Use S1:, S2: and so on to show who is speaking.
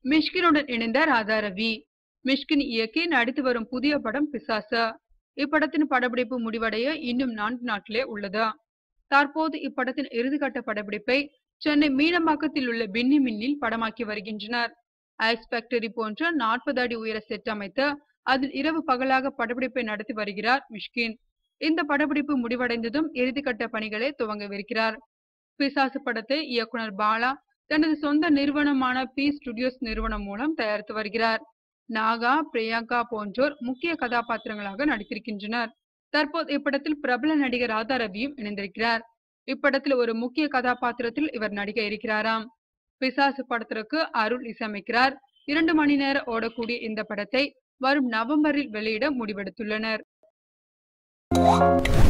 S1: மிஷ்கினுடன் இணைந்த ராதா ரவி மிஷ்கின் இயக்கி நடித்து வரும் புதிய படம் பிசாசா இப்படத்தின் படப்பிடிப்பு முடிவடைய இன்னும் நான்கு நாட்களே உள்ளது தற்போது இப்படத்தின் இறுதிக்கட்ட படப்பிடிப்பை சென்னை மீனம்பாக்கத்தில் உள்ள பின்னி மின்னில் படமாக்கி வருகின்றனர் ஐஸ் ஃபேக்டரி போன்ற நாற்பது அடி உயர செட் அமைத்து அதில் இரவு பகலாக படப்பிடிப்பை நடத்தி வருகிறார் மிஷ்கின் இந்த படப்பிடிப்பு முடிவடைந்ததும் இறுதிக்கட்ட பணிகளை துவங்கவிருக்கிறார் பிசாசு படத்தை இயக்குனர் பாலா தனது சொந்த நிறுவனமான பி ஸ்டுடியோஸ் நிறுவனம் மூலம் தயாரித்து வருகிறார் நாகா பிரியங்கா போன்றோர் முக்கிய கதாபாத்திரங்களாக நடித்திருக்கின்றனர் தற்போது இப்படத்தில் பிரபல நடிகர் ராதா ரவியும் இணைந்திருக்கிறார் இப்படத்தில் ஒரு முக்கிய கதாபாத்திரத்தில் இவர் நடிக்க இருக்கிறாராம் பிசாசு படத்திற்கு அருள் இசையமைக்கிறார் இரண்டு மணி நேரம் ஓடக்கூடிய இந்த படத்தை வரும் நவம்பரில் வெளியிட முடிவெடுத்துள்ளனர்